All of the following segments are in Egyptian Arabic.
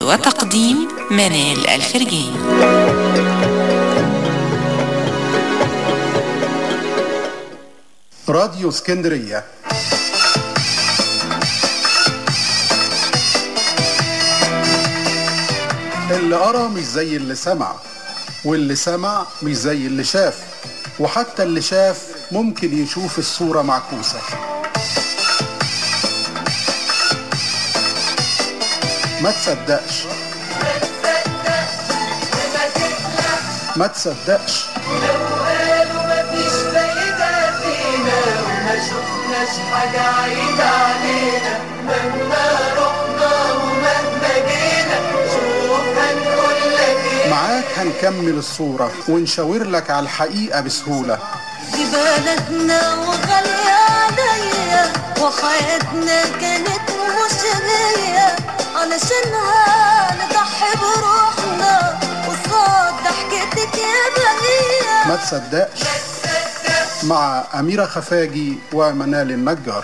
وتقديم منال الفرجاني راديو اسكندرية اللي قرا مش زي اللي سمع واللي سمع مش زي اللي شاف وحتى اللي شاف ممكن يشوف الصورة معكوسة ما تصدقش ما تصدقش قالوا مفيش فايدة فينا وما شفناش حاجة عيدة علينا مهما رحنا ومهما جينا شوف هنقول لك ايه معاك هنكمل الصورة ونشاور لك على الحقيقة بسهولة دي بلدنا وغالية عليا وحياتنا كانت مش هي علشانها نضحي بروحنا قصاد ضحكتك يا بهية ما تصدقش مع أميرة خفاجي ومنال النجار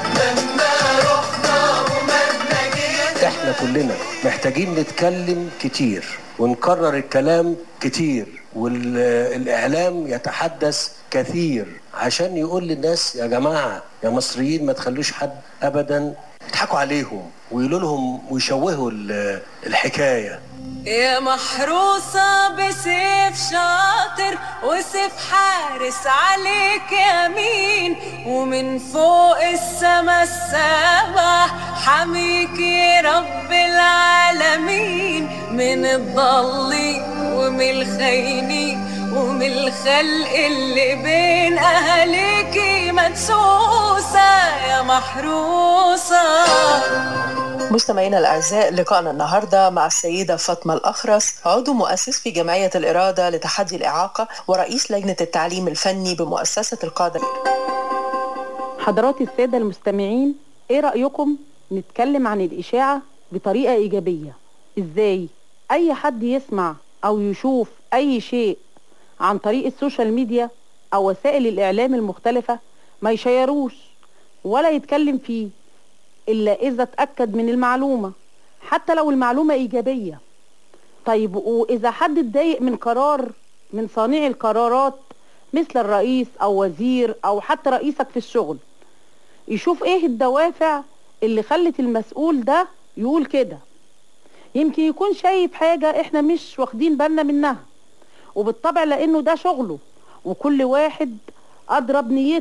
احنا كلنا محتاجين نتكلم كتير ونكرر الكلام كتير والاعلام يتحدث كثير عشان يقول للناس يا جماعه يا مصريين ما تخلوش حد ابدا يضحكوا عليهم ويقولوا لهم ويشوهوا ال- الحكايه يا محروسة بسيف شاطر وسيف حارس عليك يمين ومن فوق السما السبع حميك يا رب العالمين من الضل ومن الخاينين ومن الخلق اللي بين أهاليكي مدسوسة يا محروسة مستمعينا الأعزاء لقاءنا النهاردة مع السيدة فاطمة الأخرس عضو مؤسس في جمعية الإرادة لتحدي الإعاقة ورئيس لجنة التعليم الفني بمؤسسة القادة حضرات السادة المستمعين ايه رأيكم نتكلم عن الإشاعة بطريقة إيجابية ازاي أي حد يسمع أو يشوف أي شيء عن طريق السوشيال ميديا أو وسائل الإعلام المختلفة ما يشيروش ولا يتكلم فيه إلا إذا اتأكد من المعلومة حتى لو المعلومة إيجابية طيب وإذا حد اتضايق من قرار من صانعي القرارات مثل الرئيس أو وزير أو حتى رئيسك في الشغل يشوف إيه الدوافع اللي خلت المسؤول ده يقول كده يمكن يكون شايف حاجة إحنا مش واخدين بالنا منها وبالطبع لأنه ده شغله وكل واحد أضرب نيته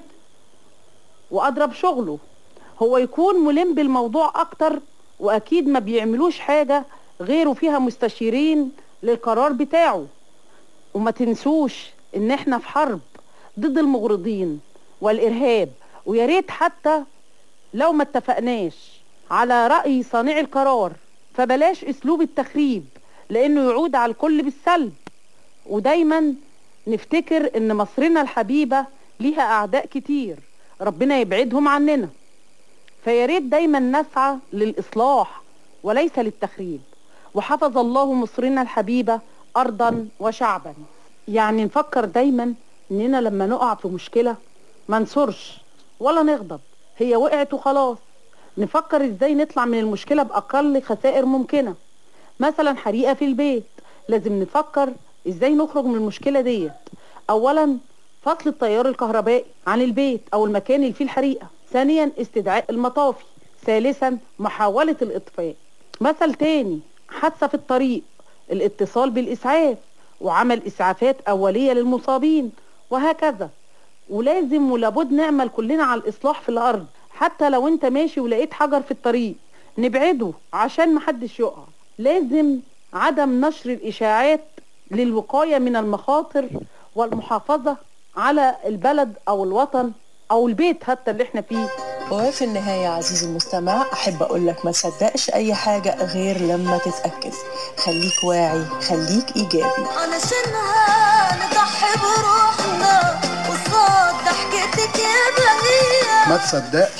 وأضرب شغله هو يكون ملم بالموضوع أكتر وأكيد ما بيعملوش حاجة غيره فيها مستشيرين للقرار بتاعه وما تنسوش ان احنا في حرب ضد المغرضين والارهاب ويا ريت حتى لو ما اتفقناش على رأي صانع القرار فبلاش اسلوب التخريب لانه يعود على الكل بالسلب ودايما نفتكر ان مصرنا الحبيبة ليها اعداء كتير ربنا يبعدهم عننا فيا ريت دايما نسعى للاصلاح وليس للتخريب وحفظ الله مصرنا الحبيبة ارضا وشعبا يعني نفكر دايما اننا لما نقع في مشكلة ما نصرش ولا نغضب هي وقعت وخلاص نفكر ازاي نطلع من المشكلة باقل خسائر ممكنة مثلا حريقة في البيت لازم نفكر ازاي نخرج من المشكلة ديت اولا فصل التيار الكهربائي عن البيت او المكان اللي فيه الحريقة ثانيا استدعاء المطافي ثالثا محاولة الاطفاء مثل تاني حادثة في الطريق الاتصال بالاسعاف وعمل اسعافات اولية للمصابين وهكذا ولازم ولابد نعمل كلنا على الاصلاح في الارض حتى لو انت ماشي ولقيت حجر في الطريق نبعده عشان محدش يقع لازم عدم نشر الاشاعات للوقاية من المخاطر والمحافظة على البلد او الوطن او البيت حتى اللي احنا فيه وفي النهاية عزيزي المستمع أحب أقول لك ما تصدقش أي حاجة غير لما تتأكد خليك واعي خليك إيجابي علشانها نضحي بروحنا قصاد ضحكتك يا بهية ما تصدقش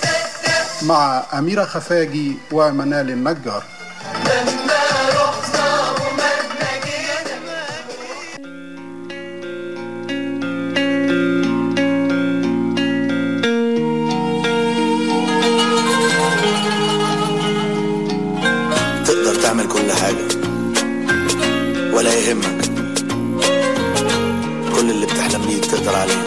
مع أميرة خفاجي ومنال النجار تقدر تعمل كل كل حاجة ولا يهمك كل اللي بتحلم بيه تقدر عليه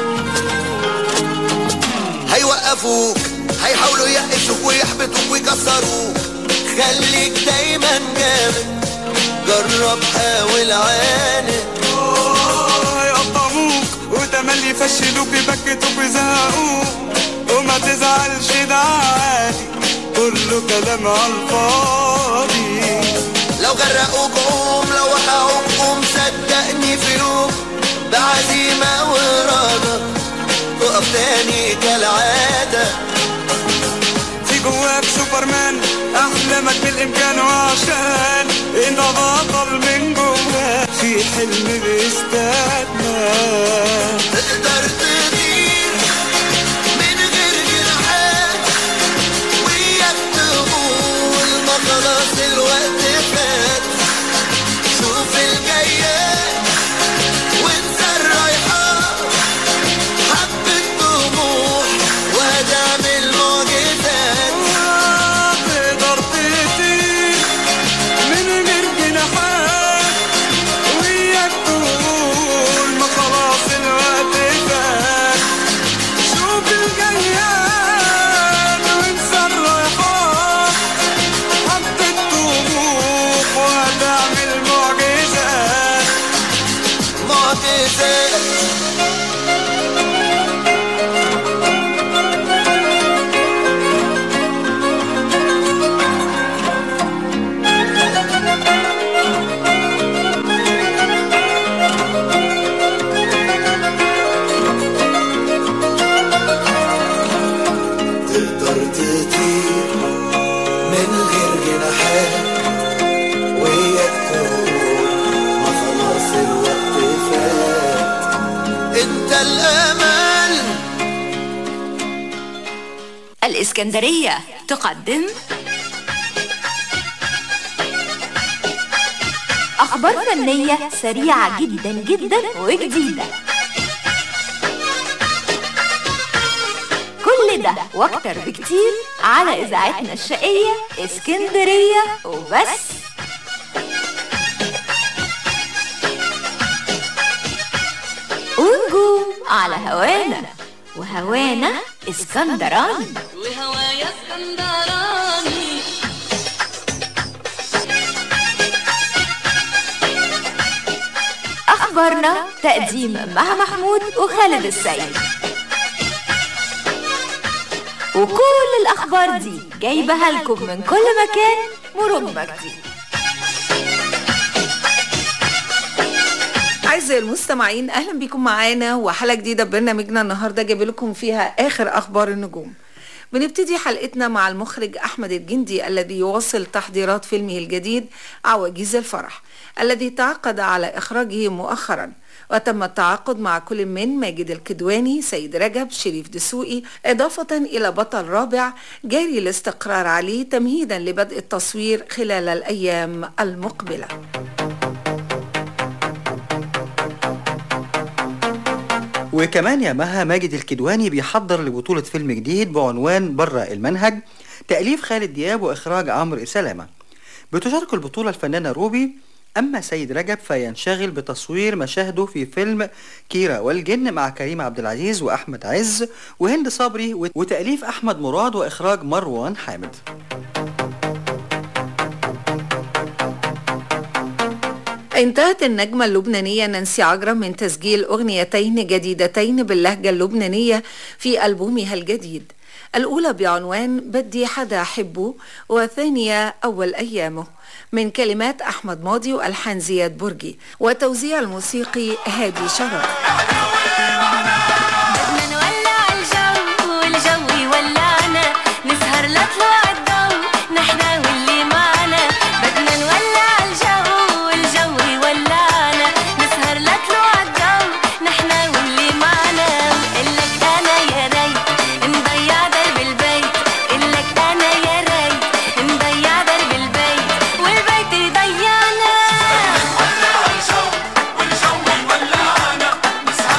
هيوقفوك هيحاولوا يقفوك ويحبطوك ويكسروك خليك دايما جامد جرب حاول عاند هيقطعوك وتملي يفشلوك يبكتوك ويزهقوك وما تزعلش ده عادي كله كلام على الفاضي لو غرقوك قوم لو وقعوك قوم صدقني في يوم بعزيمة وإرادة تقف تاني كالعادة في جواك سوبرمان احلامك بالامكان وعشان انت بطل من جواك في حلم بيستناك تقدر تطير من غير جناحات وياك تقول ما خلاص الوقت فات شوف الجايات وانسى الرايحات حبة طموح وهتعمل معجزات تقدر تطير من غير جناحات وياك تقول ما خلاص الوقت فات شوف الجياد وانسى الرايحات حبة طموح وهتعمل معجزات معجزات تقدر تطير من غير جناحات وياك تقول ما خلاص الوقت فات انت الامل الإسكندرية تقدم أخبار فنية سريعة جدا جدا وجديدة كل ده واكتر بكتير على إذاعتنا الشقية اسكندرية وبس ونجوم على هوانا وهوانا اسكندراني وهوايا اسكندراني أخبارنا تقديم مها محمود وخالد السيد وكل الأخبار دي جايبها لكم من كل مكان مرور مجدي أعزائي المستمعين أهلا بكم معانا وحلقة جديدة ببرنامجنا النهاردة جايب لكم فيها آخر أخبار النجوم بنبتدي حلقتنا مع المخرج أحمد الجندي الذي يواصل تحضيرات فيلمه الجديد عواجيز الفرح الذي تعاقد على إخراجه مؤخرا وتم التعاقد مع كل من ماجد الكدواني سيد رجب شريف دسوقي إضافة إلى بطل رابع جاري الاستقرار عليه تمهيدا لبدء التصوير خلال الأيام المقبلة وكمان يا مها ماجد الكدواني بيحضر لبطولة فيلم جديد بعنوان بره المنهج تأليف خالد دياب وإخراج عمرو سلامة بتشارك البطولة الفنانة روبي أما سيد رجب فينشغل بتصوير مشاهده في فيلم كيرة والجن مع كريم عبد العزيز وأحمد عز وهند صبري وتأليف أحمد مراد وإخراج مروان حامد انتهت النجمة اللبنانية نانسي عجرم من تسجيل أغنيتين جديدتين باللهجة اللبنانية في ألبومها الجديد الأولى بعنوان بدي حدا أحبه والثانية أول أيامه من كلمات أحمد ماضي وألحان زياد برجي وتوزيع الموسيقي هادي شرف بدنا نولع الجو والجو يولعنا نسهر لطلوع الضو نحنا واللي معنا بدنا نولع الجو والجو يولعنا نسهر لطلوع الضو نحنا واللي معنا وقلك انا يا ريت نضيع درب البيت قلك انا يا ريت نضيع درب البيت والبيت يضيعنا نولع الجو والجو يولعنا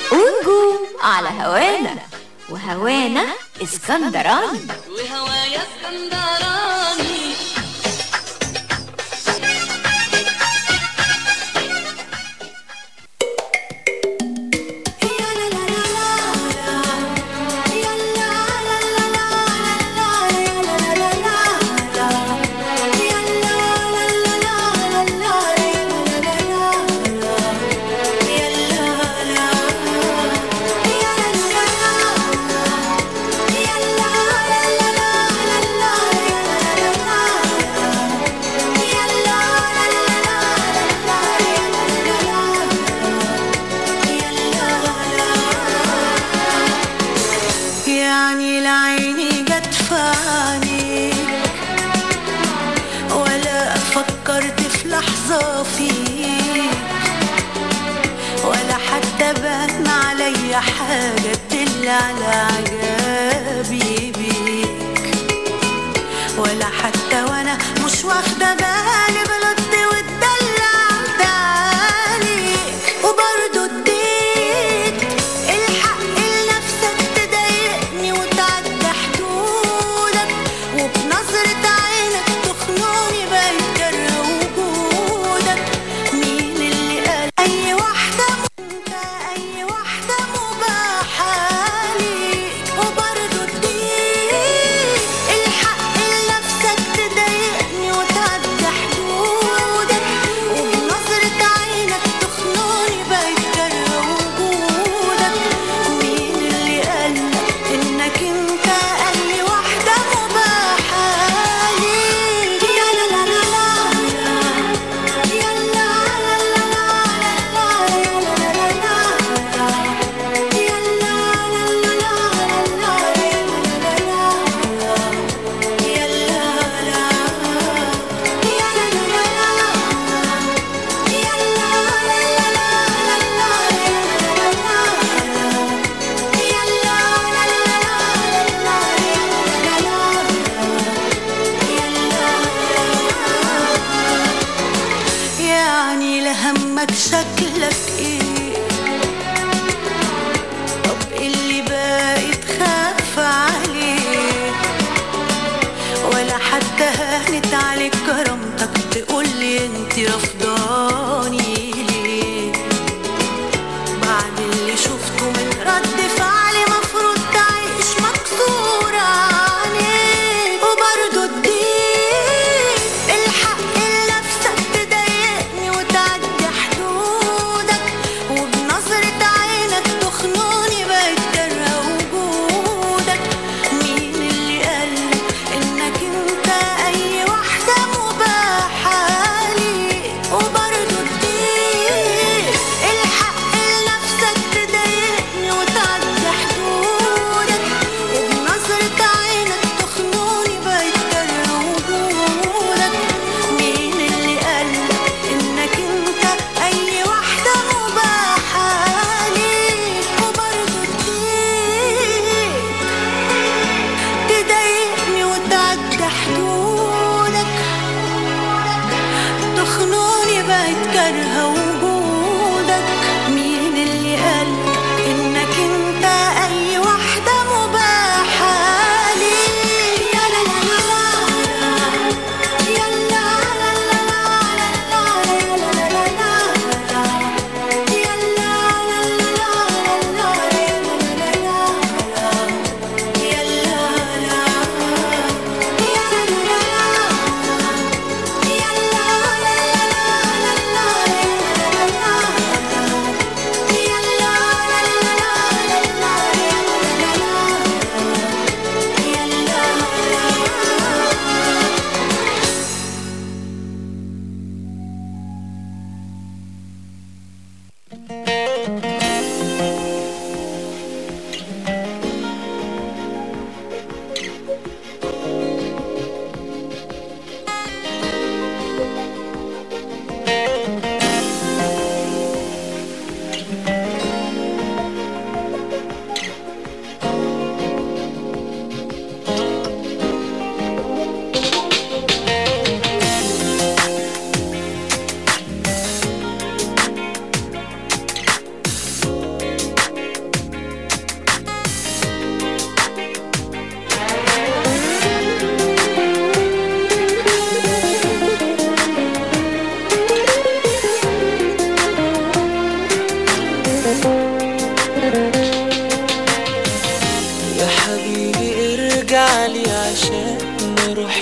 ونجوم على هوانا وهوانا اسكندراني وهوايا اسكندراني يعني لعيني جت في عينيك ولا فكرت في لحظة فيك ولا حتى بان عليا حاجة تدل على عجابي بيك ولا حتى وانا مش واخدة بالي بلد واتدلعت عليك وبرضه اديت الحق لنفسك تضايقني وتعدى حدودك وبنظرة عينك تخنقني بقيت كاره وجودك مين اللي قال أي واحدة انت أي واحدة مباحة ليك وبرضه اديت الحق لنفسك تضايقني وتعدى حدودك وبنظرة عينك تخنقني بقيت كاره وجودك مين اللي قالك انك انت اي واحدة مباحة ليك يا لا لا لا لا يا لا لا لا لا يا لا لا لا يا لا لا لا لا يا لا لا يا لا لا يا لا يعني لهمك شكلك ايه طب اللي باقي تخاف عليه ولا حتى هانت عليك كرامتك تقولي انت رفضاني ليه بعد اللي شفته من رد فعلي مفروض تعيش مكسورة عليك وبرضه اديك الحق لنفسك تضايقني وتعدي حدودك وبنظرة عينك تخنقني بقيت كاره وجودك مين اللي قالك انك انت اي واحدة مباحة ليك وبرضه اديك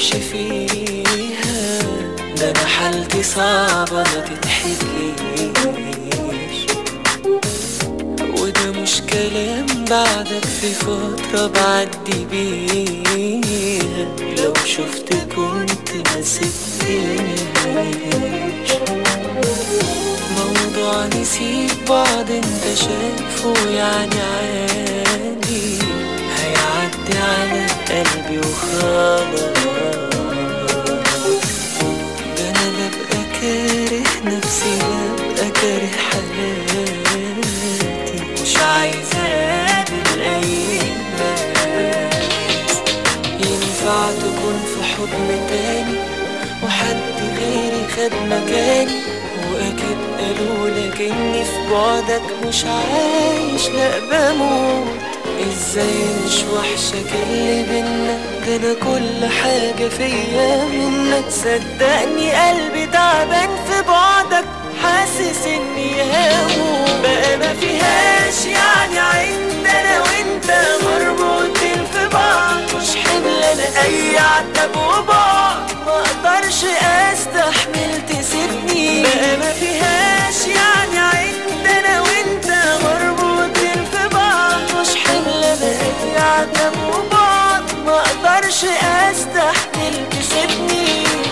اعيش فيها ده انا حالتي صعبة ما تتحكيش وده مش كلام بعدك في فترة بعدي بيها لو شفت كنت ما سبتنيش موضوع نسيب بعض انت شايفه يعني عادي هيعدي على قلبي وخلاص ده انا ببقى كاره نفسي ببقى كاره حياتي مش عايز اقابل اي ناس ينفع تكون في حضن تاني وحد غيري خد مكاني واكيد قالوا لك اني في بعدك مش عايش لا بموت ازاي مش وحشك اللي بينا ده انا كل حاجة فيا منك صدقني قلبي تعبان في بعدك حاسس اني هموت بقى ما فيهاش يعني عندنا وانت مربوطين في بعض مش حمل انا اي عتب وبعد ما اقدرش استحمل تسيبني بقى ما فيهاش يعني عندنا وانت مربوطين في بعض مش حمل انا اي عتب وبعد ما اقدرش استحمل تسيبني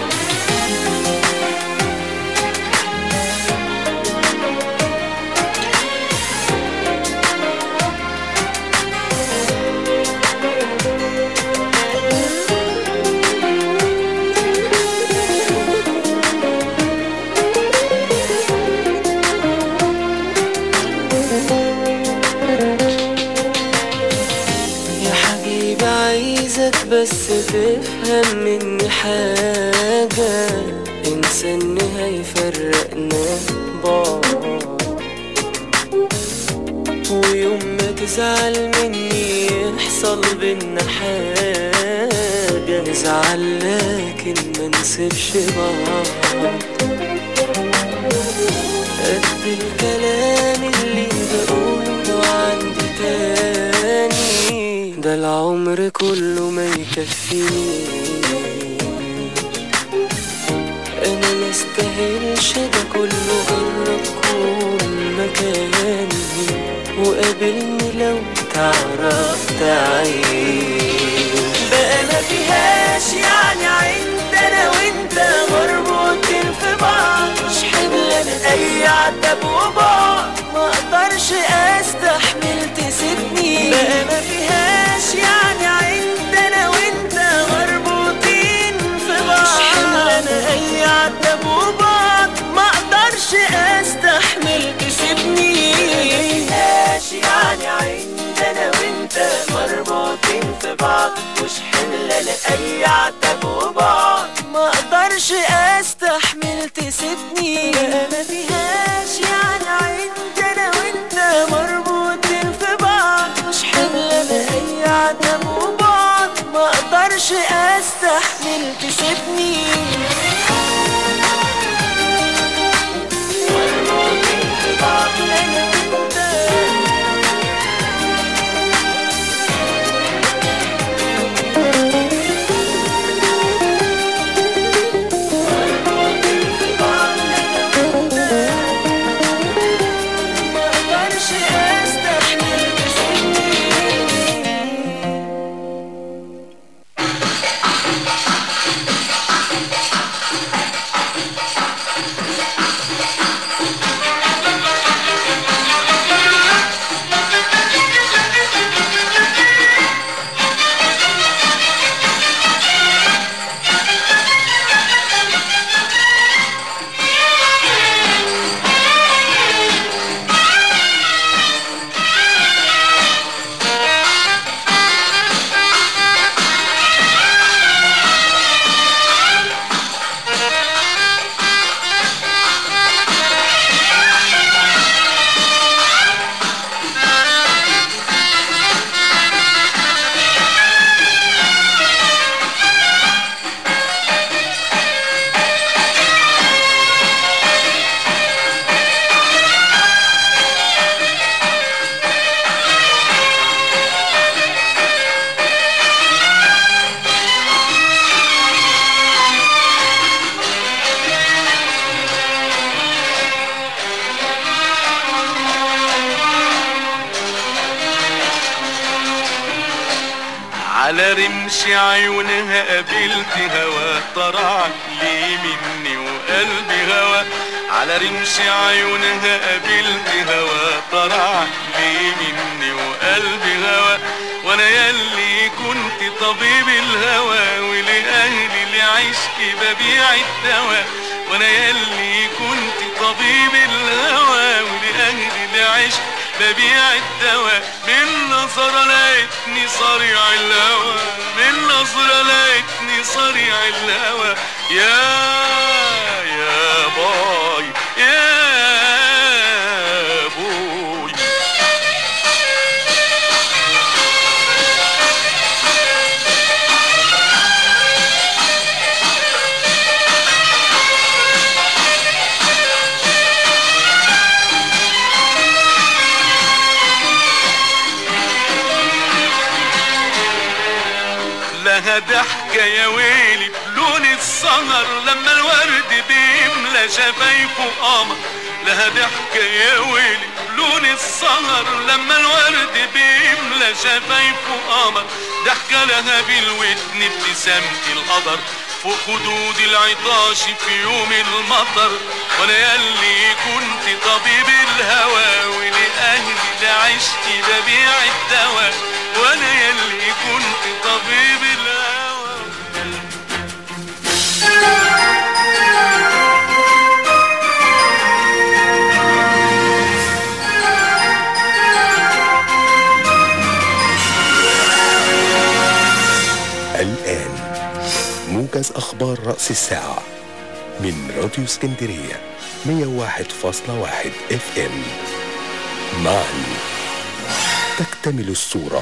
يا حبيبي عايزك بس تفهم مني حاجة انسى ان هيفرقنا بعض ويوم ما تزعل مني يحصل بينا حاجة نزعل لكن ما نسيبش بعض قد الكلام اللي بقوله عندي تاني ده العمر كله ما يكفينيش انا ما استاهلش ده كله غير كون مكاني وقابلني لو تعرف تعيش بقى ما فيهاش يعني عندنا وانت مربوطين في بعض مش حمل انا اي عتب وبعد ما اقدرش استحمل تسيبني بقى ما فيهاش يعني عندنا وانت مربوطين في بعض مش حمل انا اي عتب وبعد ما اقدرش استحمل تسيبني مفيهاش يعني عندنا وانت مربوطين في بعض مش حمل انا اي عتب وبعد ما اقدرش استحمل تسيبني ما فيهاش يعني عندنا وانت مربوطين في بعض مش حمل انا اي عتب وبعد ما اقدرش استحمل تسيبني مربوطين في بعض انا وانت مقدرش استحمل تسيبني على رمش عيونها قابلت هوا طرع لي مني وقلبي هوا على رمش عيونها قابلت هوا طرع لي مني وقلبي هوا وانا يلي كنت طبيب الهوى ولأهلي لعشقي ببيع الدواء وانا يلي كنت طبيب الهوى ولأهلي لعشق ببيع الدواء من نظرة لقيتني صريع الهوى من نظرة لقيتني صريع الهوى يا يا باي يا بوي لها ضحكة يا ويلي بلون السهر لما الورد بيملى شفايفه قمر لها ضحكة يا ويلي بلون السهر لما الورد بيملى شفايفه قمر ضحكة لها بالودن ابتسامة القدر فوق خدود العطاش في يوم المطر وانا يلي كنت طبيب الهوى ولأهلي لعشقي ببيع الدواء وانا يلي كنت طبيب الهوى الآن موجز أخبار رأس الساعة من راديو اسكندرية 101.1 اف ام معا تكتمل الصورة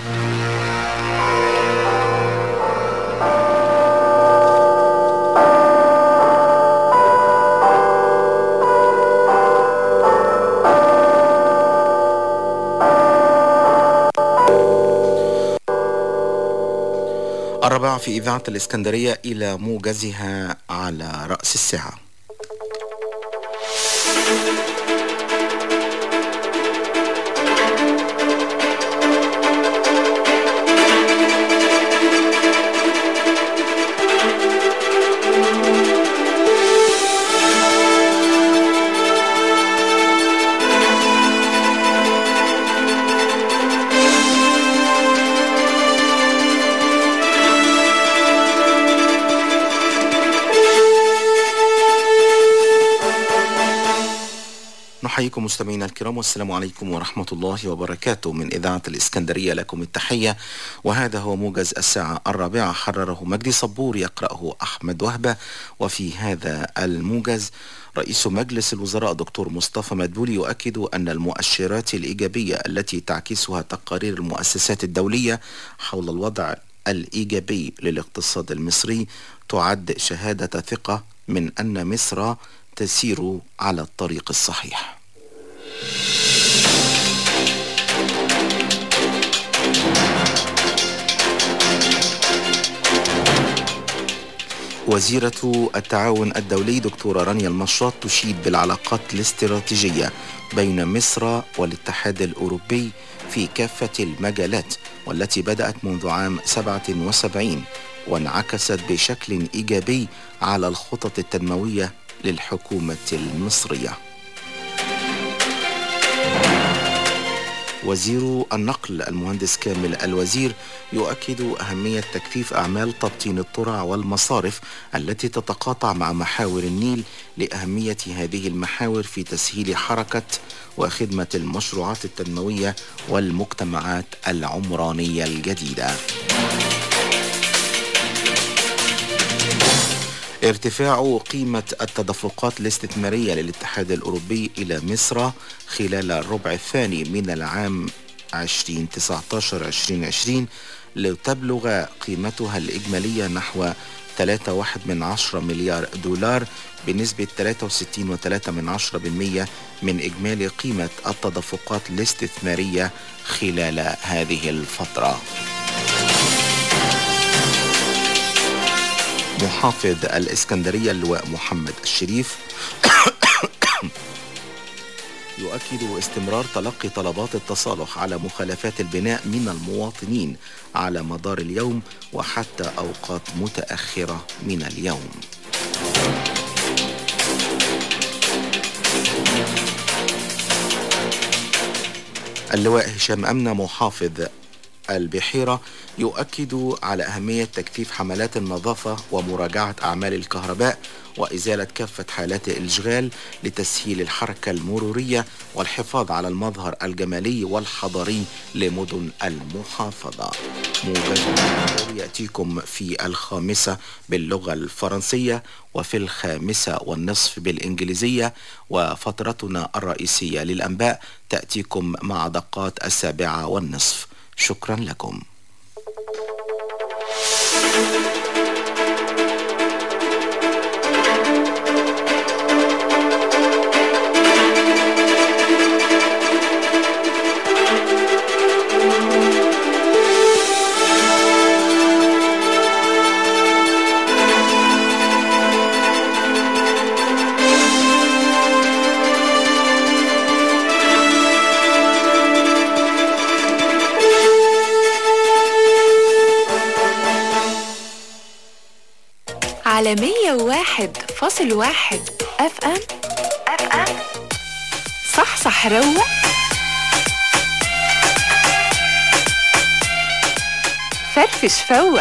الرابعة في إذاعة الإسكندرية إلى موجزها على رأس الساعة نحييكم مستمعينا الكرام والسلام عليكم ورحمة الله وبركاته من إذاعة الإسكندرية لكم التحية وهذا هو موجز الساعة الرابعة حرره مجدي صبور يقرأه أحمد وهبة وفي هذا الموجز رئيس مجلس الوزراء دكتور مصطفى مدبولي يؤكد أن المؤشرات الإيجابية التي تعكسها تقارير المؤسسات الدولية حول الوضع الإيجابي للاقتصاد المصري تعد شهادة ثقة من أن مصر تسير على الطريق الصحيح وزيرة التعاون الدولي دكتورة رانيا المشاط تشيد بالعلاقات الاستراتيجية بين مصر والاتحاد الأوروبي في كافة المجالات والتي بدأت منذ عام 77 وانعكست بشكل إيجابي على الخطط التنموية للحكومة المصرية وزير النقل المهندس كامل الوزير يؤكد أهمية تكثيف أعمال تبطين الترع والمصارف التي تتقاطع مع محاور النيل لأهمية هذه المحاور في تسهيل حركة وخدمة المشروعات التنموية والمجتمعات العمرانية الجديدة. ارتفاع قيمة التدفقات الاستثمارية للاتحاد الأوروبي إلى مصر خلال الربع الثاني من العام 2019-2020 لتبلغ قيمتها الإجمالية نحو 3.1 من عشرة مليار دولار بنسبة 63.3 من عشرة بالمية من إجمالي قيمة التدفقات الاستثمارية خلال هذه الفترة. محافظ الإسكندرية اللواء محمد الشريف يؤكد استمرار تلقي طلبات التصالح على مخالفات البناء من المواطنين على مدار اليوم وحتى أوقات متأخرة من اليوم اللواء هشام أمنة محافظ البحيرة يؤكد على أهمية تكثيف حملات النظافة ومراجعة أعمال الكهرباء وإزالة كافة حالات الإشغال لتسهيل الحركة المرورية والحفاظ على المظهر الجمالي والحضاري لمدن المحافظة موجز الأخبار يأتيكم في الخامسة باللغة الفرنسية وفي الخامسة والنصف بالإنجليزية وفترتنا الرئيسية للأنباء تأتيكم مع دقات السابعة والنصف شكرا لكم على مية وواحد فاصل واحد اف ام اف ام صح صح روق فرفش فوق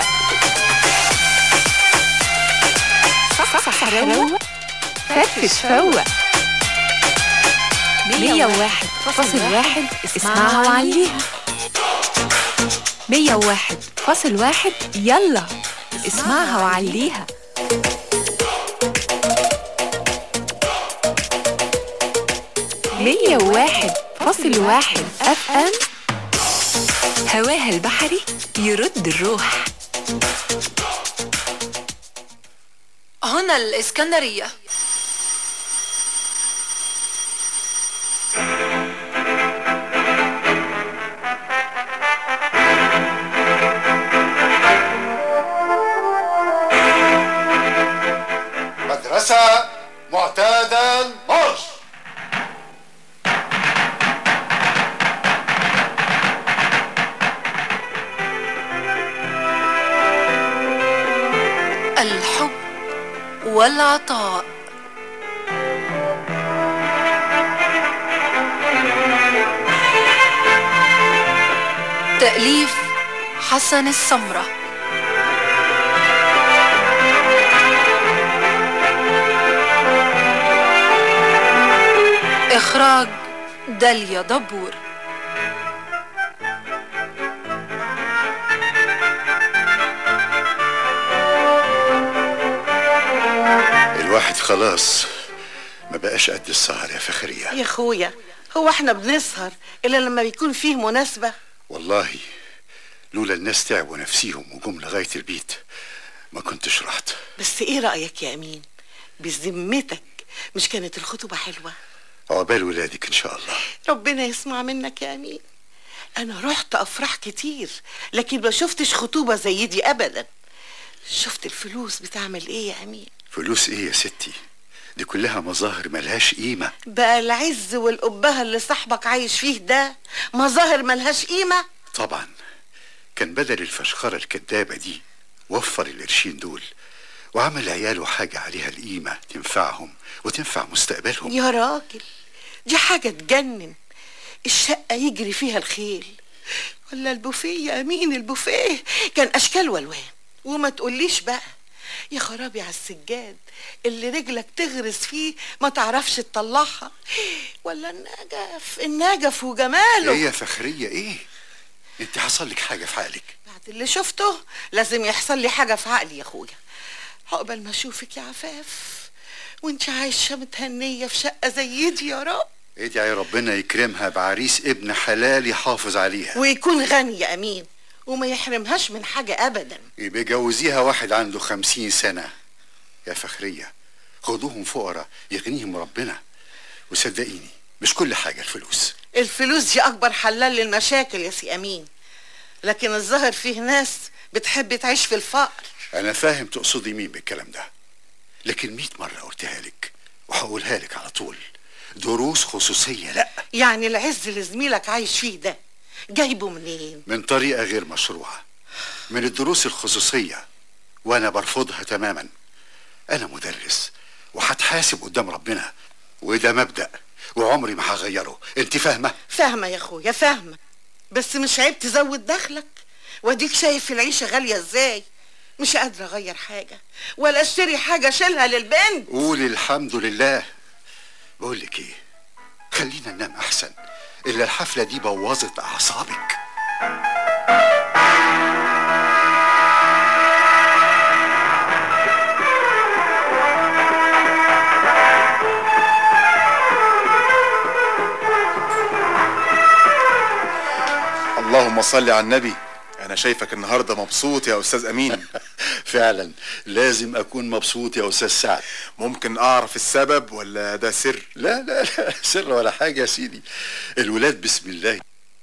صح صح روق فرفش فوق مية وواحد فاصل واحد اسمعها وعليها مية وواحد فاصل واحد يلا اسمعها وعليها مية وواحد فاصل واحد اف ام هواها البحري يرد الروح هنا الإسكندرية مدرسة معتادا مارش الحب والعطاء تأليف حسن السمرة إخراج داليا دبور الواحد خلاص ما بقاش قد السهر يا فخرية يا اخويا هو احنا بنسهر الا لما بيكون فيه مناسبة والله لولا الناس تعبوا نفسيهم وجم لغاية البيت ما كنتش رحت بس ايه رأيك يا امين بذمتك مش كانت الخطوبة حلوة عقبال ولادك ان شاء الله ربنا يسمع منك يا امين انا رحت افراح كتير لكن ما شفتش خطوبة زي دي ابدا شفت الفلوس بتعمل ايه يا امين فلوس ايه يا ستي دي كلها مظاهر ملهاش قيمة بقى العز والقبها اللي صاحبك عايش فيه ده مظاهر ملهاش قيمة طبعا كان بدل الفشخرة الكدابة دي وفر القرشين دول وعمل عياله حاجة عليها القيمة تنفعهم وتنفع مستقبلهم يا راجل دي حاجة تجنن الشقة يجري فيها الخيل ولا البوفيه يا امين البوفيه كان اشكال والوان وما تقوليش بقى يا خرابي على السجاد اللي رجلك تغرس فيه ما تعرفش تطلعها ولا النجف النجف وجماله ايه يا فخرية ايه انت حصل لك حاجة في عقلك بعد اللي شفته لازم يحصل لي حاجة في عقلي يا اخويا عقبال ما اشوفك يا عفاف وانت عايشة متهنية في شقة زي دي يا رب ادعي يا ربنا يكرمها بعريس ابن حلال يحافظ عليها ويكون غني يا امين وما يحرمهاش من حاجة ابدا يبقى جوزيها واحد عنده خمسين سنة يا فخرية خدوهم فقراء يغنيهم ربنا وصدقيني مش كل حاجة الفلوس الفلوس دي اكبر حلال للمشاكل يا سي امين لكن الظاهر فيه ناس بتحب تعيش في الفقر أنا فاهم تقصدي مين بالكلام ده لكن مئة مرة قلتها لك وهقولها لك على طول دروس خصوصية لا يعني العز اللي زميلك عايش فيه ده جايبه منين من طريقة غير مشروعة من الدروس الخصوصية وأنا برفضها تماما أنا مدرس وهتحاسب قدام ربنا وده مبدأ وعمري ما هغيره أنت فاهمة؟ فاهمة يا اخويا فاهمة بس مش عيب تزود دخلك واديك شايف العيشة غالية ازاي مش قادرة اغير حاجة ولا اشتري حاجة اشيلها للبنت قولي الحمد لله بقول لك ايه خلينا ننام احسن الا الحفله دي بوظت اعصابك اللهم صل على النبي انا شايفك النهارده مبسوط يا استاذ امين فعلا لازم اكون مبسوط يا استاذ سعد ممكن اعرف السبب ولا ده سر لا لا لا سر ولا حاجه يا سيدي الولاد بسم الله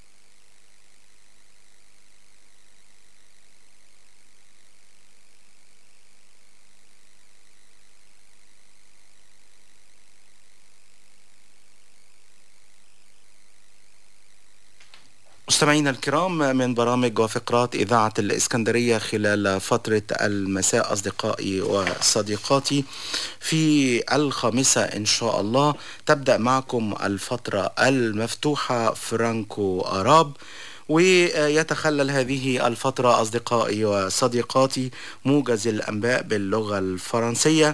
مستمعينا الكرام من برامج وفقرات إذاعة الإسكندرية خلال فترة المساء أصدقائي وصديقاتي في الخامسة إن شاء الله تبدأ معكم الفترة المفتوحة فرانكو أراب ويتخلل هذه الفترة أصدقائي وصديقاتي موجز الأنباء باللغة الفرنسية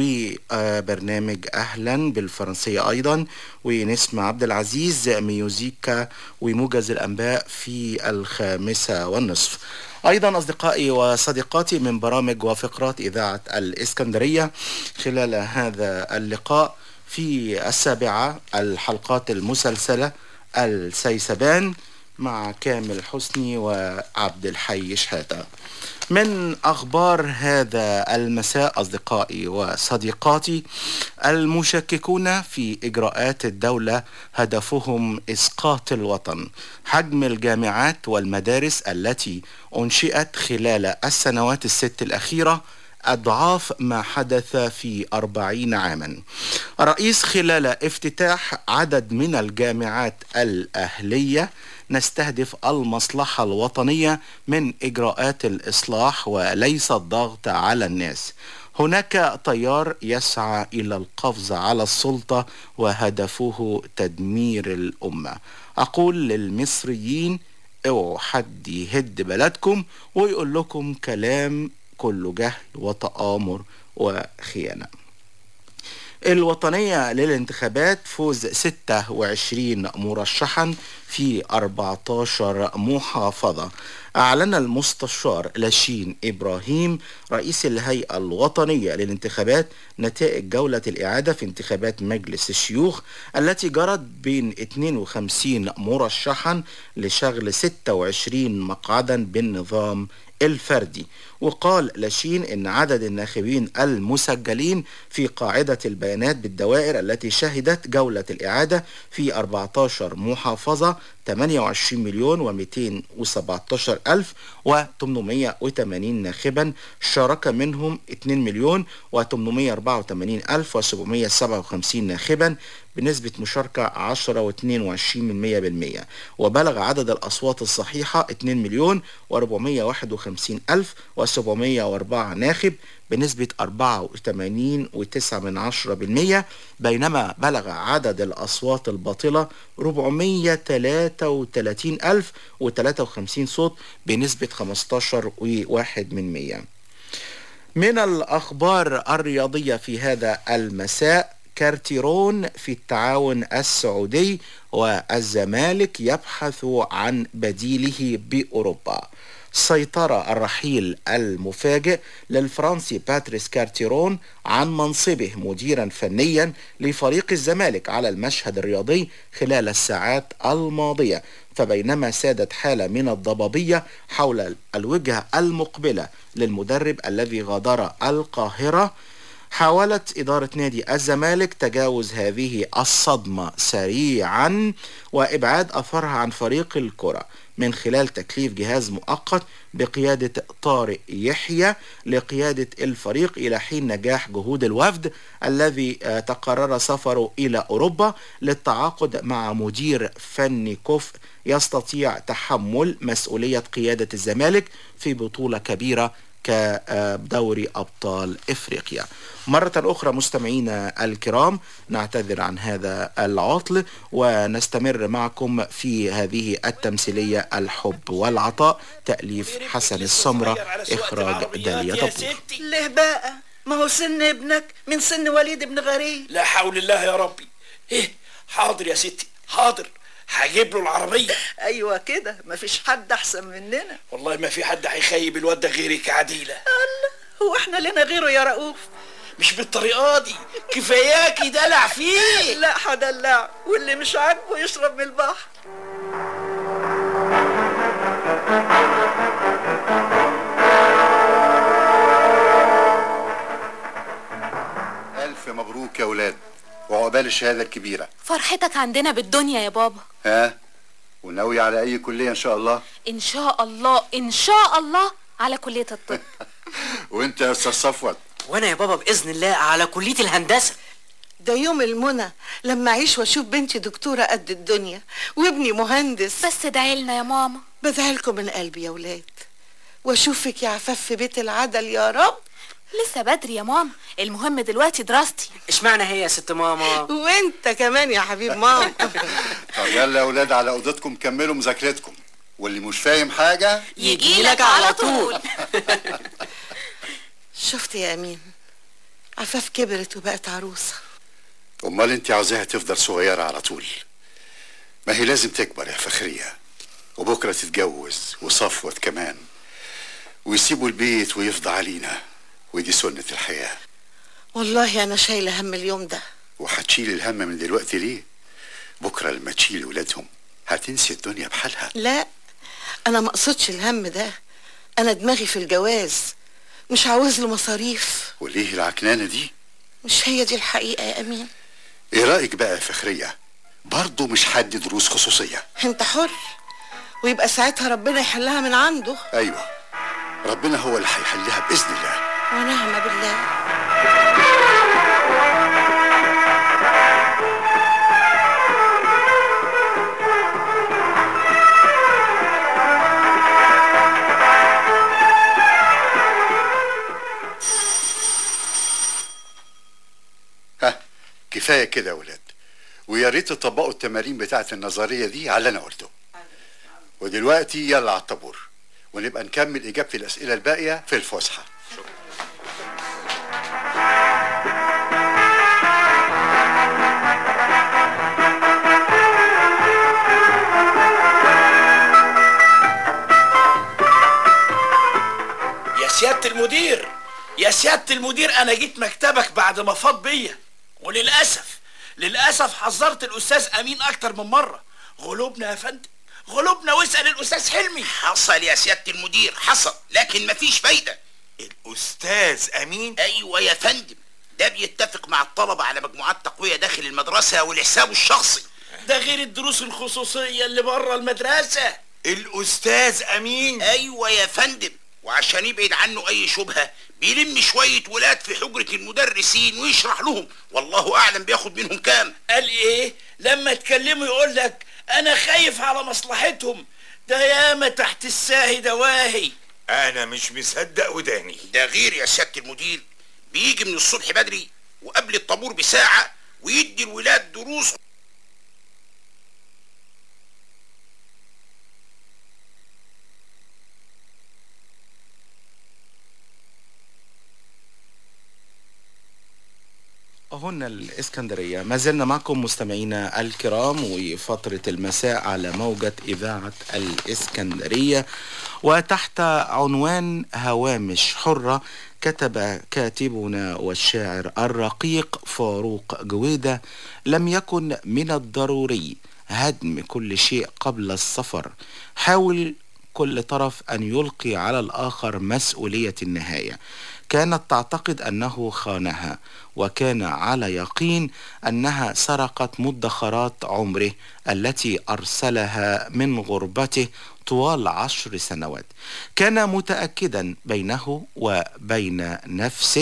وبرنامج أهلا بالفرنسية أيضا ونسمع عبد العزيز ميوزيكا وموجز الأنباء في الخامسة والنصف أيضا أصدقائي وصديقاتي من برامج وفقرات إذاعة الإسكندرية خلال هذا اللقاء في السابعة الحلقات المسلسلة السيسبان مع كامل حسني وعبد الحي شحاتة من أخبار هذا المساء أصدقائي وصديقاتي المشككون في إجراءات الدولة هدفهم إسقاط الوطن حجم الجامعات والمدارس التي أنشئت خلال السنوات الست الأخيرة أضعاف ما حدث في أربعين عاما رئيس خلال افتتاح عدد من الجامعات الأهلية نستهدف المصلحة الوطنية من إجراءات الإصلاح وليس الضغط على الناس هناك تيار يسعى إلى القفز على السلطة وهدفه تدمير الأمة أقول للمصريين اوعوا حد يهد بلدكم ويقول لكم كلام كله جهل وتآمر وخيانة الوطنية للانتخابات فوز 26 مرشحا في 14 محافظة أعلن المستشار لاشين إبراهيم رئيس الهيئة الوطنية للانتخابات نتائج جولة الإعادة في انتخابات مجلس الشيوخ التي جرت بين 52 مرشحا لشغل 26 مقعدا بالنظام الفردي وقال لاشين ان عدد الناخبين المسجلين في قاعدة البيانات بالدوائر التي شهدت جولة الإعادة في 14 محافظة 28 مليون و217 ألف و880 ناخبا شارك منهم 2 مليون و884 ألف و757 ناخبا بنسبة مشاركة 10 و22 من 100 بالمية وبلغ عدد الأصوات الصحيحة 2 مليون و451 ألف و704 ناخب بنسبة 84 و9 من 10 بالمية بينما بلغ عدد الأصوات الباطلة 433 ألف و53 صوت بنسبة 15 و1 من 100 من الأخبار الرياضية في هذا المساء كارتيرون في التعاون السعودي والزمالك يبحث عن بديله بأوروبا سيطر الرحيل المفاجئ للفرنسي باتريس كارتيرون عن منصبه مديرا فنيا لفريق الزمالك على المشهد الرياضي خلال الساعات الماضية فبينما سادت حالة من الضبابية حول الوجهة المقبلة للمدرب الذي غادر القاهرة حاولت إدارة نادي الزمالك تجاوز هذه الصدمة سريعا وإبعاد أثرها عن فريق الكرة من خلال تكليف جهاز مؤقت بقيادة طارق يحيى لقيادة الفريق إلى حين نجاح جهود الوفد الذي آه، تقرر سفره إلى أوروبا للتعاقد مع مدير فني كفء يستطيع تحمل مسؤولية قيادة الزمالك في بطولة كبيرة كدوري أبطال إفريقيا مرة أخرى مستمعينا الكرام نعتذر عن هذا العطل ونستمر معكم في هذه التمثيلية الحب والعطاء تأليف حسن السمرة إخراج داليا دبور ليه بقى ما هو سن ابنك من سن وليد بن غريب لا حول الله يا ربي ايه حاضر يا ستي حاضر هجيب له العربية ايوه كده مفيش حد احسن مننا والله ما في حد هيخيب الواد ده غيرك يا عديلة هو احنا لنا غيره يا رؤوف مش بالطريقة دي كفاياكي دلع فيه لا هدلع واللي مش عاجبه يشرب من البحر ألف مبروك يا ولاد وعقبال الشهادة الكبيرة فرحتك عندنا بالدنيا يا بابا ها وناوي على أي كلية إن شاء الله ان شاء الله ان شاء الله على كلية الطب وأنت يا أستاذ صفوت وانا يا بابا باذن الله على كليه الهندسه ده يوم المنى لما اعيش واشوف بنتي دكتوره قد الدنيا وابني مهندس بس ادعي لنا يا ماما بدعي لكم من قلبي يا ولاد واشوفك يا عفاف في بيت العدل يا رب لسه بدري يا ماما المهم دلوقتي دراستي اشمعنى هي يا ست ماما وانت كمان يا حبيب ماما طب يلا يا ولاد على أوضتكم كملوا مذاكرتكم واللي مش فاهم حاجة يجيلك على طول شفت يا امين عفاف كبرت وبقت عروسه أمال أنت عاوزاها تفضل صغيرة على طول ما هي لازم تكبر يا فخرية وبكرة تتجوز وصفوت كمان ويسيبوا البيت ويفضى علينا ودي سنة الحياة والله انا شايله هم اليوم ده وهتشيل الهم من دلوقتي ليه بكرة لما تشيل ولادهم هتنسي الدنيا بحالها لا انا ما اقصدش الهم ده انا دماغي في الجواز مش عاوز له مصاريف وليه العكنانة دي مش هي دي الحقيقه يا امين ايه رأيك بقى يا فخرية برضه مش حد دروس خصوصية انت حر ويبقى ساعتها ربنا يحلها من عنده ايوه ربنا هو اللي هيحلها بإذن الله ونعم بالله ها كفاية كده يا ولاد ويا ريت تطبقوا التمارين بتاعة النظرية دي على اللي أنا قلته ودلوقتي يلا على الطابور ونبقى نكمل إجابة الأسئلة الباقية في الفسحة يا سيادة المدير يا سيادة المدير أنا جيت مكتبك بعد ما فاض بيا وللأسف للأسف حذرت الأستاذ أمين أكتر من مرة غلوبنا يا فندم غلوبنا واسأل الأستاذ حلمي حصل يا سيادة المدير حصل لكن مفيش فايدة الأستاذ أمين أيوة يا فندم ده بيتفق مع الطلبة على مجموعات تقوية داخل المدرسة ولحسابه الشخصي ده غير الدروس الخصوصية اللي بره المدرسة الأستاذ أمين أيوة يا فندم وعشان يبعد عنه أي شبهة بيلم شوية ولاد في حجرة المدرسين ويشرح لهم والله أعلم بياخد منهم كام قال إيه لما تكلمه يقول لك أنا خايف على مصلحتهم ده ياما تحت الساهي دواهي أنا مش مصدق وداني ده غير يا سيادة المدير بيجي من الصبح بدري وقبل الطابور بساعة ويدي الولاد دروس هنا الإسكندرية ما زلنا معكم مستمعينا الكرام وفترة المساء على موجة إذاعة الإسكندرية وتحت عنوان هوامش حرة كتب كاتبنا والشاعر الرقيق فاروق جويدة لم يكن من الضروري هدم كل شيء قبل السفر حاول كل طرف أن يلقي على الآخر مسؤولية النهاية كانت تعتقد أنه خانها وكان على يقين أنها سرقت مدخرات عمره التي أرسلها من غربته طوال عشر سنوات كان متأكدا بينه وبين نفسه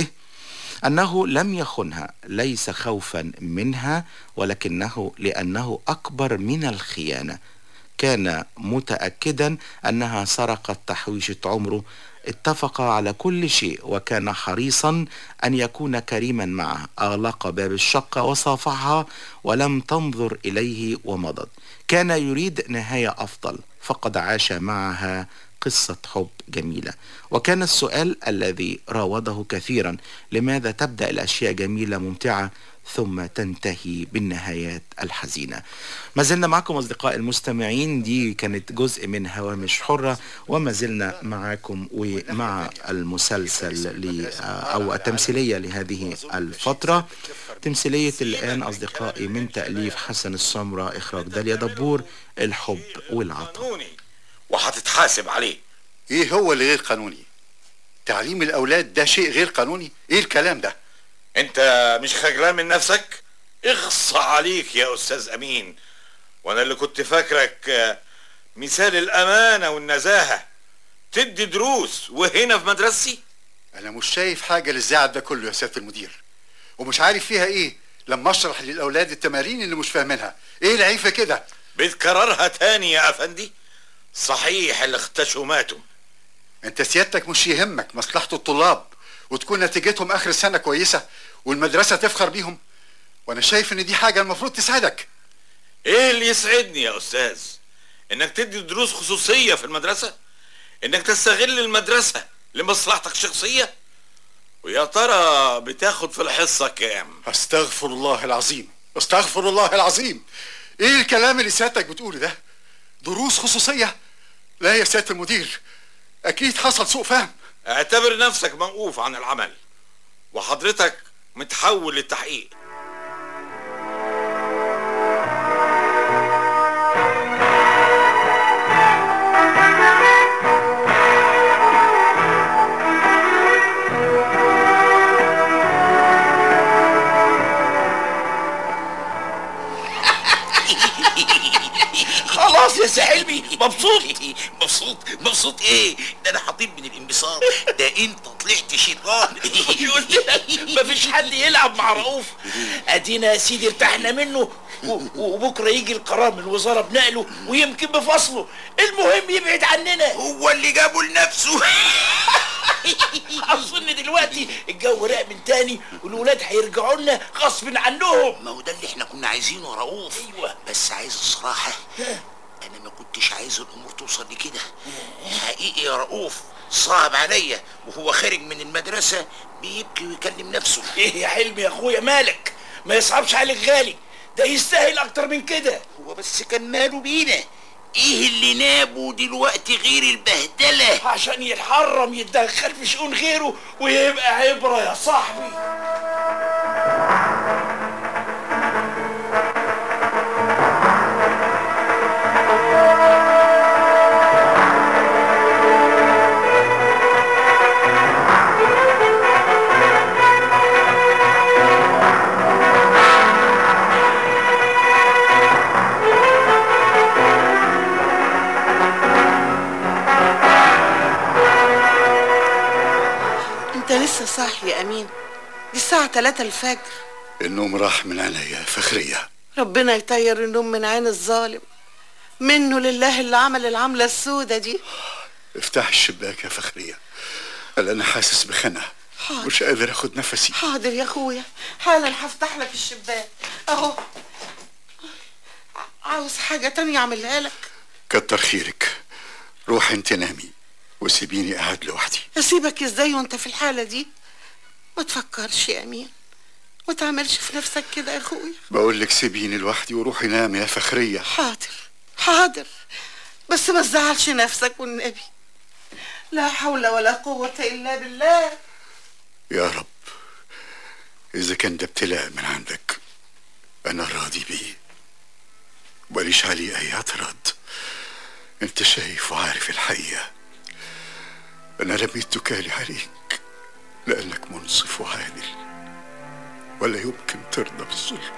أنه لم يخنها ليس خوفا منها ولكنه لأنه أكبر من الخيانة كان متأكدا أنها سرقت تحويشة عمره اتفق على كل شيء وكان حريصا أن يكون كريما معها أغلق باب الشقة وصافحها ولم تنظر إليه ومضت كان يريد نهاية أفضل فقد عاش معها قصة حب جميلة وكان السؤال الذي راوده كثيرا لماذا تبدأ الأشياء جميلة ممتعة ثم تنتهي بالنهايات الحزينة ما زلنا معكم أصدقاء المستمعين دي كانت جزء من هوامش حرة وما زلنا معكم ومع المسلسل ل- أو التمثيلية لهذه الفترة تمثيلية الآن أصدقائي من تأليف حسن السمرة إخراج داليا دبور الحب والعطاء وهتتحاسب عليه ايه هو اللي غير قانوني تعليم الاولاد ده شيء غير قانوني ايه الكلام ده انت مش خجلان من نفسك اخص عليك يا استاذ امين وانا اللي كنت فاكرك آه، مثال الامانه والنزاهه تدي دروس وهنا في مدرستي انا مش شايف حاجه للزعل ده كله يا سياده المدير ومش عارف فيها ايه لما اشرح للاولاد التمارين اللي مش فاهمينها ايه العيب في كده بتكررها تاني يا افندي صحيح اللي اختشوا ماتوا انت سيادتك مش يهمك مصلحه الطلاب وتكون نتيجتهم اخر السنه كويسه والمدرسه تفخر بيهم وانا شايف ان دي حاجه المفروض تسعدك ايه اللي يسعدني يا استاذ انك تدي دروس خصوصيه في المدرسه انك تستغل المدرسه لمصلحتك الشخصيه ويا ترى بتاخد في الحصه كام استغفر الله العظيم استغفر الله العظيم ايه الكلام اللي سيادتك بتقوله ده دروس خصوصيه لا يا سياده المدير اكيد حصل سوء فهم اعتبر نفسك موقوف عن العمل وحضرتك متحول للتحقيق خلاص يا سحلمي مبسوط مبسوط مبسوط ايه ده انا حطيت من الانبساط ده انت طلعت شيطان مش قلت لك مفيش حد يلعب مع رؤوف ادينا يا سيدي ارتحنا منه و- وبكره يجي القرار من الوزاره بنقله ويمكن بفصله المهم يبعد عننا هو اللي جابه لنفسه اظن دلوقتي الجو راق من تاني والولاد هيرجعوا لنا غصب عنهم ما هو ده اللي احنا كنا عايزينه يا رؤوف ايوه بس عايز الصراحه انا ما كنتش عايز الامور توصل لكده حقيقي يا رؤوف صعب عليا وهو خارج من المدرسه بيبكي ويكلم نفسه ايه يا حلمي يا اخويا مالك ما يصعبش عليك غالي ده يستاهل اكتر من كده هو بس كان ماله بينا ايه اللي نابه دلوقتي غير البهدله عشان يتحرم يتدخل في شؤون غيره ويبقى عبره يا صاحبي انت لسه صاحي يا امين دي الساعة 3 الفجر النوم راح من عينيا يا فخريه ربنا يطير النوم من عين الظالم منه لله اللي عمل العملة السودة دي افتح الشباك يا فخريه قال انا حاسس بخنقه حاضر. مش قادر اخد نفسي حاضر يا اخويا حالا هفتح لك الشباك اهو عاوز حاجة تانية اعملها لك كتر خيرك روح انت نامي وسيبيني قاعد لوحدي اسيبك ازاي وانت في الحالة دي ما تفكرش يا امين ما تعملش في نفسك كده يا اخويا بقول لك سيبيني لوحدي وروحي نامي يا فخريه حاضر حاضر بس ما تزعلش نفسك والنبي لا حول ولا قوة إلا بالله يا رب اذا كان ده ابتلاء من عندك انا راضي بيه ماليش عليه اي اعتراض انت شايف وعارف الحقيقة انا رميت تكالي عليك لانك منصف وعادل ولا يمكن ترضى بالظلم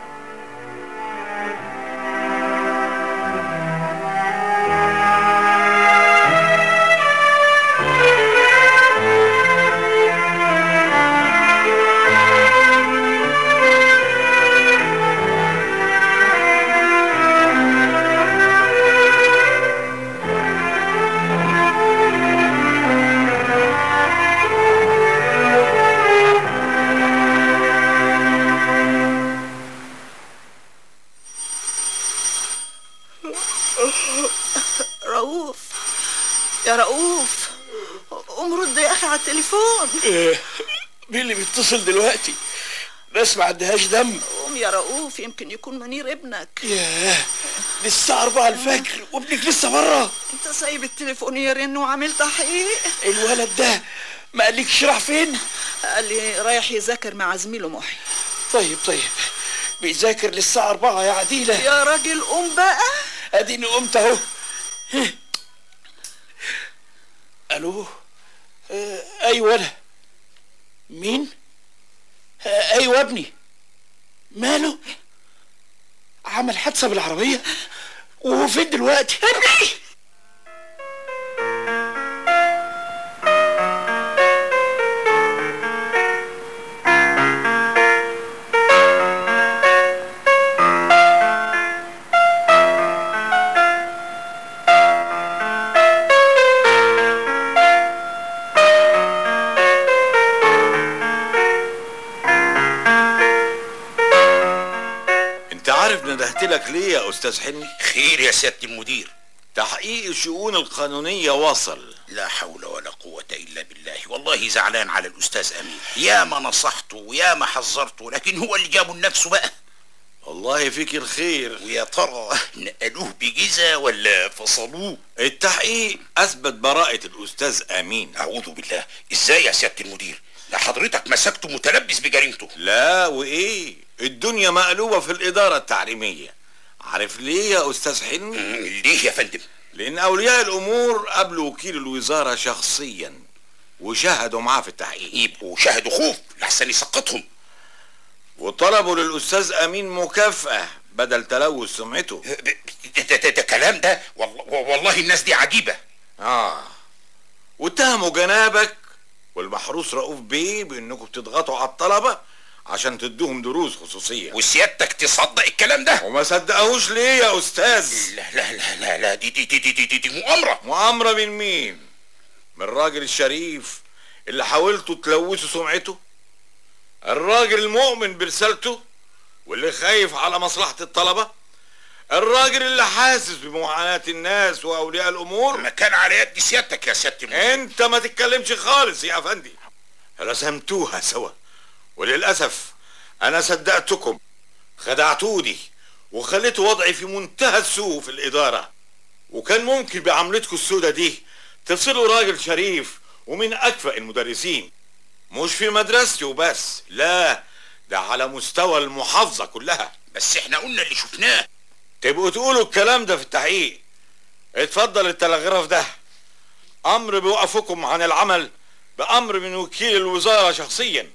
رؤوف يا رؤوف قوم رد يا اخي على التليفون إيه، مين اللي بيتصل دلوقتي ناس ما عندهاش دم قوم يا رؤوف يمكن يكون منير ابنك ياه دي الساعة 4 الفجر وابنك لسه بره انت سايب التليفون يرن وعامل تحقيق الولد ده ما قالكش راح فين قال لي رايح يذاكر مع زميله محي طيب طيب بيذاكر للساعة 4 يا عديلة يا راجل قوم بقى اديني قمت اهو الو آه، ايوه انا مين آه، ايوه ابني ماله عمل حادثه بالعربيه وهو فين دلوقتي ابني انت عارف ندهت لك ليه يا استاذ حلمي خير يا سيادة المدير تحقيق الشؤون القانونية وصل لا حول ولا قوة إلا بالله والله زعلان على الأستاذ أمين يا ما نصحته ويا ما حذرته لكن هو اللي جابه لنفسه بقى والله فيك الخير ويا ترى نقلوه بجزا ولا فصلوه التحقيق اثبت براءة الاستاذ امين أعوذ بالله إزاي يا سيادة المدير ده حضرتك مسكته متلبس بجريمته لا وايه الدنيا مقلوبة في الادارة التعليمية عارف ليه يا استاذ حلمي ليه يا فندم لان اولياء الامور قابلوا وكيل الوزارة شخصيا وشهدوا معاه في التحقيق يبقوا شهدوا خوف لحسن يسقطهم وطلبوا للاستاذ امين مكافأة بدل تلوث سمعته ده, ده, ده, ده كلام ده والله, والله الناس دي عجيبة اه واتهموا جنابك والمحروس رؤوف بيه بانكم بتضغطوا على الطلبة عشان تدوهم دروس خصوصية وسيادتك تصدق الكلام ده وما صدقهوش ليه يا استاذ لا لا لا لا, لا دي, دي, دي, دي, دي, دي, دي مؤامرة مؤامرة من مين من الراجل الشريف اللي حاولتوا تلوثوا سمعته الراجل المؤمن برسالته واللي خايف على مصلحة الطلبة الراجل اللي حاسس بمعاناة الناس وأولياء الأمور ما كان على يد سيادتك يا سيادة المدير انت ما تتكلمش خالص يا افندي رسمتوها سوا وللأسف أنا صدقتكم خدعتوني وخليتوا وضعي في منتهى السوء في الإدارة وكان ممكن بعملتكم السودة دي تصلوا راجل شريف ومن أكفأ المدرسين مش في مدرستي وبس لا ده على مستوى المحافظة كلها بس احنا قلنا اللي شفناه تبقوا تقولوا الكلام ده في التحقيق اتفضل التلغراف ده امر بيوقفكم عن العمل بامر من وكيل الوزارة شخصيا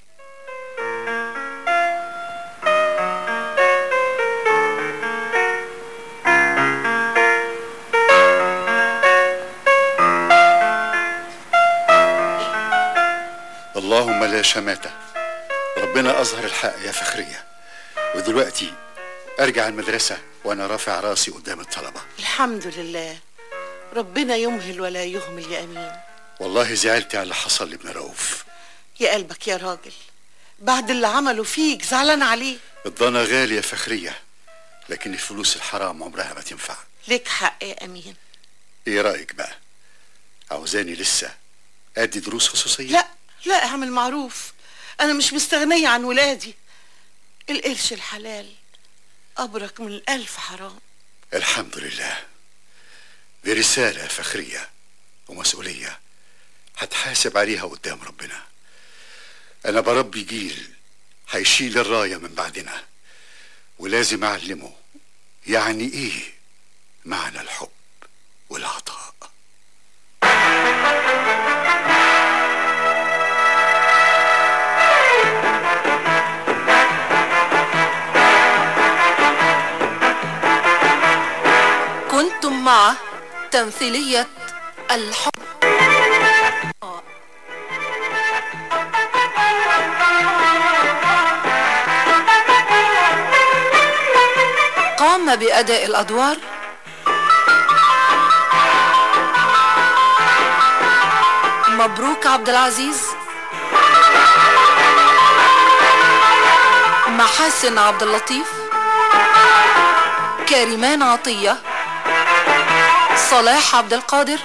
اللهم لا شماتة ربنا أظهر الحق يا فخرية ودلوقتي أرجع المدرسة وأنا رافع راسي قدام الطلبة الحمد لله ربنا يمهل ولا يهمل يا أمين والله زعلت على اللي حصل لابن رؤوف يا قلبك يا راجل بعد اللي عملوا فيك زعلان عليه الضنا غالي يا فخرية لكن الفلوس الحرام عمرها ما تنفع ليك حق يا أمين ايه رأيك بقى عاوزاني لسه ادي دروس خصوصية لا لا اعمل معروف أنا مش مستغنية عن ولادي القرش الحلال أبرك من الألف حرام الحمد لله دي رسالة فخرية ومسؤولية هتحاسب عليها قدام ربنا أنا بربي جيل هيشيل الراية من بعدنا ولازم أعلمه يعني إيه معنى الحب والعطاء كنتم مع تمثيلية الحب قام بأداء الأدوار مبروك عبد العزيز محاسن عبد اللطيف كريمان عطية صلاح عبد القادر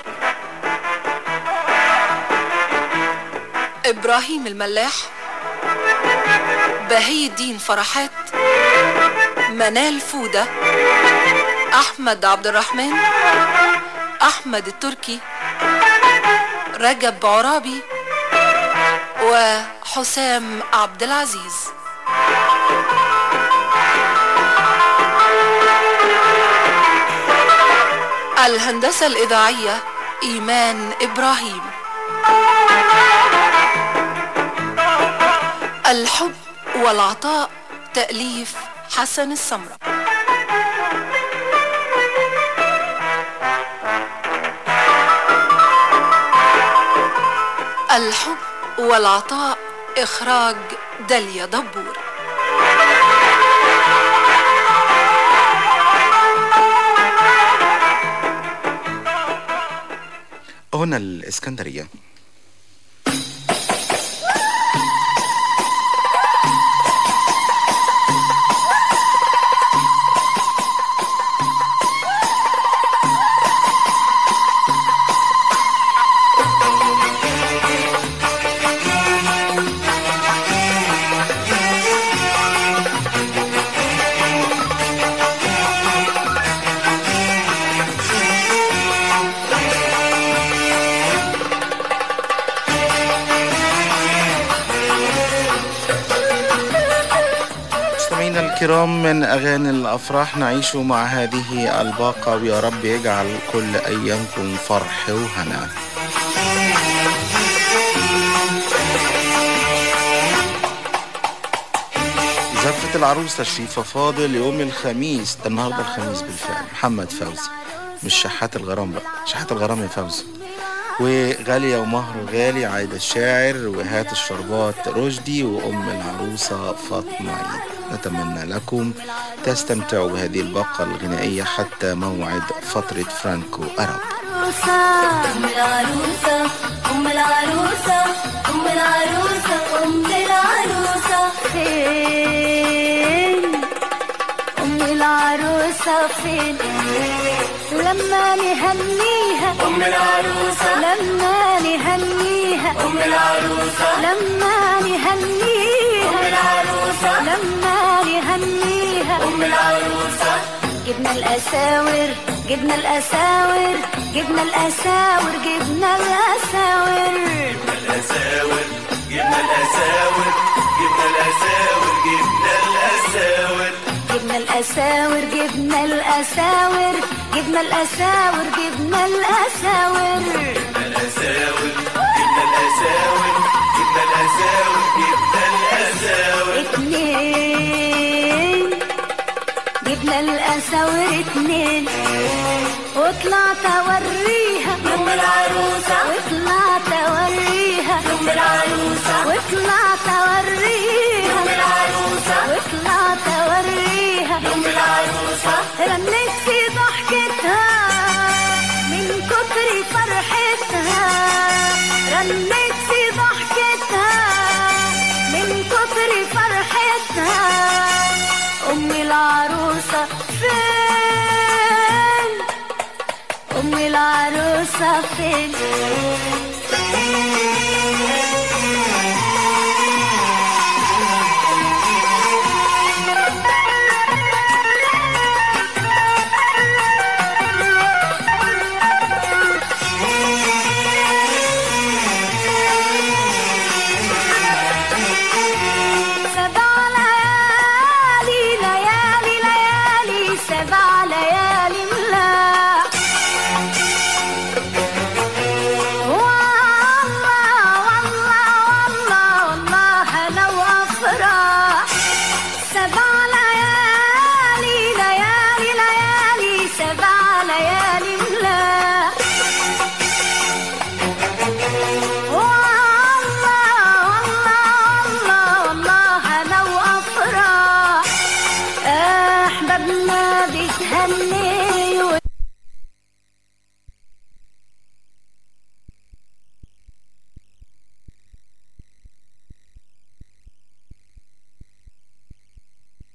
إبراهيم الملاح بهي الدين فرحات منال فودة أحمد عبد الرحمن أحمد التركي رجب عرابي وحسام عبد العزيز الهندسة الإذاعية إيمان إبراهيم الحب والعطاء تأليف حسن السمرة الحب والعطاء إخراج داليا دبور هنا الإسكندرية مستمعينا الكرام من أغاني الأفراح نعيش مع هذه الباقة ويا رب يجعل كل أيامكم فرح وهنا زفة العروسة شريفة فاضل يوم الخميس ده النهاردة الخميس بالفعل محمد فوزي مش شحات الغرام بقى شحات الغرام يا فوزي وغالية ومهر غالي عايدة الشاعر وهات الشربات رشدي وأم العروسة فاطمة عيد نتمنى لكم تستمتعوا بهذه الباقة الغنائية حتى موعد فترة فرانكو أرب أم العروسة أم العروسة أم العروسة أم العروسة فين أم العروسة فين لما نهنيها أم العروسة. لما نهنيها أم العروسة. لما نهنيها أم العروسة. لما نهنيها أم العروسة. جبنا الأساور جبنا الأساور جبنا الأساور جبنا الأساور الأساور جبنا الأساور جبنا الأساور جبنا الأساور جبنا الأساور جبنا الأساور جبنا الأساور جبنا الأساور الأساور جبنا الأساور جبنا الأساور جبنا الأساور اتنين جبنا الأساور اتنين وطلعت أوريها أم العروسة. وطلعت أوريها أم العروسة. وطلعت أوريها أم العروسة. وطلعت أوريها أم العروسة. رنت في ضحكتها من كتر فرحتها رنت في ضحكتها من كتر فرحتها أم العروسة فين أم العروسة فين سبع ليالي ليالي ليالي سبع ليالي ملاح شبابنا بتهني